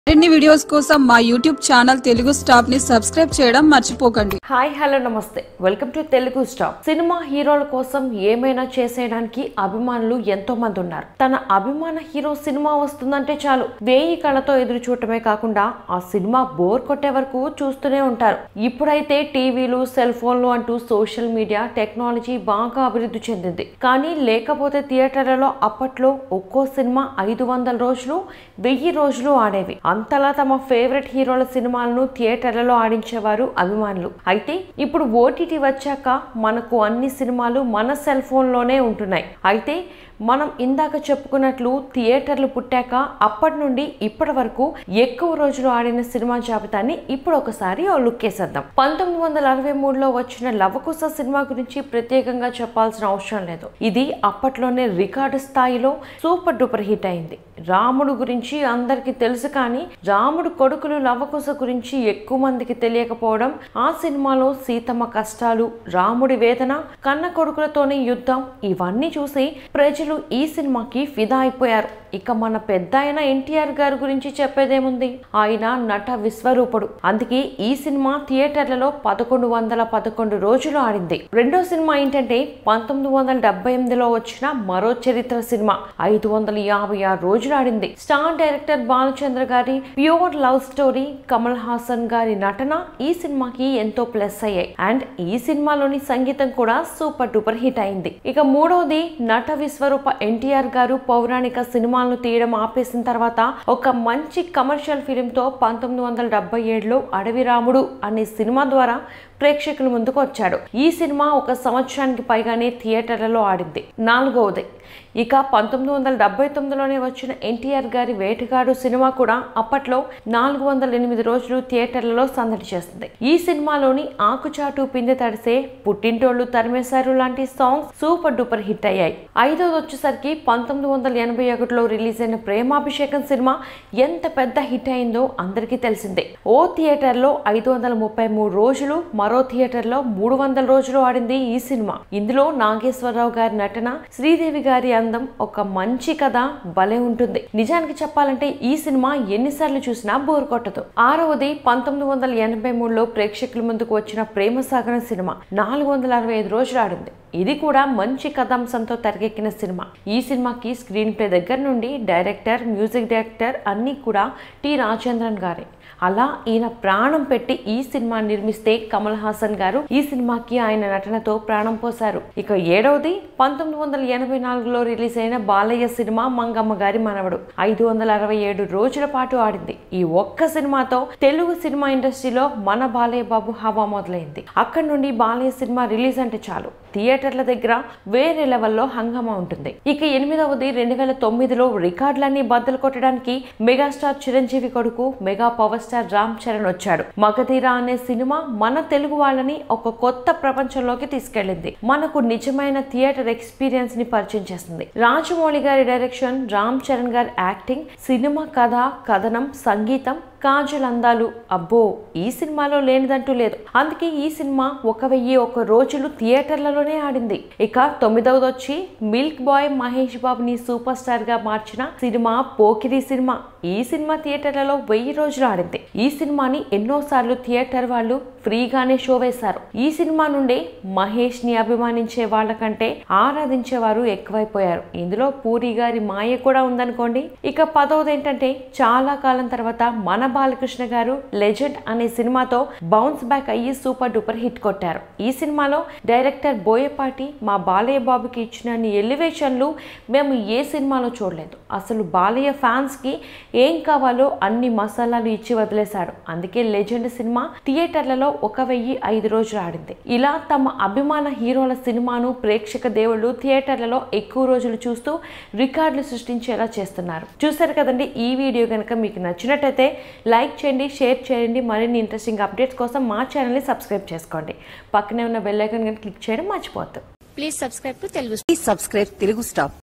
మరిన్ని వీడియోస్ కోసం మా యూట్యూబ్ ఛానల్ తెలుగు స్టాప్ ని సబ్స్క్రైబ్ చేయడం మర్చిపోకండి హాయ్ హలో నమస్తే welcome to Telugu stop cinema హీరోల కోసం ఏమైనా చేసేయడానికి అభిమానులు ఎంతో మంది ఉన్నారు తన అభిమాన హీరో సినిమా వస్తుందంటే చాలు వేయి కళ్ళతో ఎదురు చూడటమే కాకుండా ఆ సినిమా బోర్ కొట్టే వరకు చూస్తూనే ఉంటారు ఇప్పుడైతే టీవీలు సెల్ ఫోన్లు అంటూ సోషల్ మీడియా టెక్నాలజీ బాగా అభివృద్ధి చెందింది కానీ లేకపోతే థియేటర్లలో అప్పట్లో ఒక్కో సినిమా ఐదు వందల రోజులు వెయ్యి రోజులు ఆడేవి అంతలా తమ ఫేవరెట్ హీరోల సినిమాలను థియేటర్లలో ఆడించేవారు అభిమానులు అయితే ఇప్పుడు ఓటీటీ వచ్చాక మనకు అన్ని సినిమాలు మన సెల్ ఫోన్లోనే ఉంటున్నాయి అయితే మనం ఇందాక చెప్పుకున్నట్లు థియేటర్లు పుట్టాక అప్పటి నుండి ఇప్పటి వరకు ఎక్కువ రోజులు ఆడిన సినిమా జాబితాని ఇప్పుడు ఒకసారి ఓ లుక్ వేసేద్దాం పంతొమ్మిది వందల అరవై మూడులో వచ్చిన లవకుశ సినిమా గురించి ప్రత్యేకంగా చెప్పాల్సిన అవసరం లేదు ఇది అప్పట్లోనే రికార్డు స్థాయిలో సూపర్ డూపర్ హిట్ అయింది రాముడు గురించి అందరికీ తెలుసు కానీ రాముడు కొడుకులు లవకుశ గురించి ఎక్కువ మందికి తెలియకపోవడం ఆ సినిమాలో సీతమ్మ కష్టాలు రాముడి వేదన కన్న కొడుకులతోనే యుద్ధం ఇవన్నీ చూసి ప్రజలు ఈ సినిమాకి ఫిదా అయిపోయారు ఇక మన పెద్ద ఆయన ఎన్టీఆర్ గారి గురించి చెప్పేదేముంది ఆయన నట విశ్వరూపుడు అందుకే ఈ సినిమా థియేటర్లలో పదకొండు వందల పదకొండు రోజులు ఆడింది రెండో సినిమా ఏంటంటే పంతొమ్మిది వందల డెబ్బై ఎనిమిదిలో వచ్చిన మరో చరిత్ర సినిమా ఐదు వందల యాభై ఆరు రోజులు ఆడింది స్టార్ డైరెక్టర్ బాలచంద్ర గారి pure love story Kamal Haasan గారి నటన ఈ సినిమాకి ఎంతో ప్లస్ అయ్యాయి అండ్ ఈ సినిమాలోని సంగీతం కూడా సూపర్ డూపర్ హిట్ అయింది ఇక మూడవది నట విశ్వరూప ఎన్టీఆర్ గారు పౌరాణిక సినిమాలను తీయడం ఆపేసిన తర్వాత ఒక మంచి కమర్షియల్ ఫిలిం తో పంతొమ్మిది వందల డెబ్బై ఏడులో అడవి రాముడు అనే సినిమా ద్వారా ప్రేక్షకుల ముందుకు వచ్చాడు ఈ సినిమా ఒక సంవత్సరానికి పైగానే థియేటర్లలో ఆడింది నాలుగవది ఇక పంతొమ్మిది వందల డెబ్బై తొమ్మిదిలోనే వచ్చిన ఎన్టీఆర్ గారి వేటగాడు సినిమా కూడా అప్పట్లో నాలుగు వందల ఎనిమిది రోజులు థియేటర్లలో సందడి చేస్తుంది ఈ సినిమాలోని ఆకుచాటు పిందె తడిసే పుట్టింటోళ్ళు తరిమేశారు లాంటి సాంగ్స్ సూపర్ డూపర్ హిట్ అయ్యాయి ఐదోది వచ్చేసరికి పంతొమ్మిది వందల ఎనభై ఒకటిలో రిలీజ్ అయిన ప్రేమాభిషేకం సినిమా ఎంత పెద్ద హిట్ అయిందో అందరికీ తెలిసిందే ఓ థియేటర్లో ఐదు వందల ముప్పై మూడు రోజులు మరో థియేటర్లో మూడు వందల రోజులు ఆడింది ఈ సినిమా ఇందులో నాగేశ్వరరావు గారి నటన శ్రీదేవి గారి అందం ఒక మంచి కథ భలే ఉంటుంది నిజానికి చెప్పాలంటే ఈ సినిమా ఎన్నిసార్లు చూసినా బోర్ కొట్టదు ఆరవది పంతొమ్మిది వందల ఎనభై మూడులో ప్రేక్షకుల ముందుకు వచ్చిన ప్రేమ సాగరం సినిమా నాలుగు వందల అరవై ఐదు రోజులు ఆడింది ఇది కూడా మంచి కథాంశంతో తెరకెక్కిన సినిమా ఈ సినిమాకి స్క్రీన్ ప్లే దగ్గర నుండి డైరెక్టర్ మ్యూజిక్ డైరెక్టర్ అన్నీ కూడా టి రాజేంద్రన్ గారే అలా ఈయన ప్రాణం పెట్టి ఈ సినిమా నిర్మిస్తే కమల్ హాసన్ గారు ఈ సినిమాకి ఆయన నటనతో ప్రాణం పోశారు ఇక ఏడవది పంతొమ్మిది వందల ఎనభై నాలుగులో రిలీజ్ అయిన బాలయ్య సినిమా మంగమ్మ గారి మనవడు ఐదు వందల అరవై ఏడు రోజుల పాటు ఆడింది ఈ ఒక్క సినిమాతో తెలుగు సినిమా ఇండస్ట్రీలో మన బాలయ్య బాబు హవా మొదలైంది అక్కడి నుండి బాలయ్య సినిమా రిలీజ్ అంటే చాలు థియేటర్ల దగ్గర వేరే లెవెల్లో హంగామా ఉంటుంది ఇక ఎనిమిదవది రెండు వేల తొమ్మిదిలో రికార్డులన్నీ బద్దలు కొట్టడానికి మెగాస్టార్ చిరంజీవి కొడుకు mega power star Ram Charan వచ్చాడు మగధీర అనే సినిమా మన తెలుగు వాళ్ళని ఒక కొత్త ప్రపంచంలోకి తీసుకెళ్ళింది మనకు నిజమైన థియేటర్ ఎక్స్పీరియన్స్ ని పరిచయం చేస్తుంది రాజమౌళి గారి డైరెక్షన్ రామ్ చరణ్ గారి యాక్టింగ్ సినిమా కథ కథనం సంగీతం కాజల్ అందాలు అబ్బో ఈ సినిమాలో లేనిదంటూ లేదు అందుకే ఈ సినిమా ఒక వెయ్యి ఒక రోజులు థియేటర్లలోనే ఆడింది ఇక తొమ్మిదవది వచ్చి మిల్క్ బాయ్ మహేష్ బాబుని సూపర్ స్టార్ గా మార్చిన సినిమా పోకిరి సినిమా ఈ సినిమా థియేటర్లలో వెయ్యి రోజులు ఆడింది ఈ సినిమాని ఎన్నోసార్లు థియేటర్ వాళ్ళు ఫ్రీగానే షో వేశారు ఈ సినిమా నుండి మహేష్ ని అభిమానించే వాళ్ళకంటే ఆరాధించేవారు ఎక్కువైపోయారు ఇందులో పూరి గారి మాయ కూడా ఉందనుకోండి ఇక పదవది ఏంటంటే చాలా కాలం తర్వాత మన బాలకృష్ణ గారు లెజెండ్ అనే సినిమాతో బౌన్స్ బ్యాక్ అయ్యి సూపర్ డూపర్ హిట్ కొట్టారు ఈ సినిమాలో డైరెక్టర్ బోయపాటి మా బాలయ్య బాబుకి ఇచ్చిన ఎలివేషన్లు మేము ఏ సినిమాలో చూడలేదు అసలు బాలయ్య ఫ్యాన్స్ కి ఏం కావాలో అన్ని మసాలాలు ఇచ్చి వదిలేశాడు అందుకే లెజెండ్ సినిమా థియేటర్లలో ఒక వెయ్యి ఐదు రోజులు ఆడింది ఇలా తమ అభిమాన హీరోల సినిమాను ప్రేక్షక దేవుళ్ళు థియేటర్లలో ఎక్కువ రోజులు చూస్తూ రికార్డులు సృష్టించేలా చేస్తున్నారు చూసారు కదండి ఈ వీడియో కనుక మీకు నచ్చినట్టయితే లైక్ చేయండి షేర్ చేయండి మరిన్ని ఇంట్రెస్టింగ్ అప్డేట్స్ కోసం మా ఛానల్ని సబ్స్క్రైబ్ చేసుకోండి పక్కనే ఉన్న బెల్ ఐకాన్ కనుక క్లిక్ చేయడం మర్చిపోవద్దు Please subscribe to Telugu Please subscribe Telugu Star.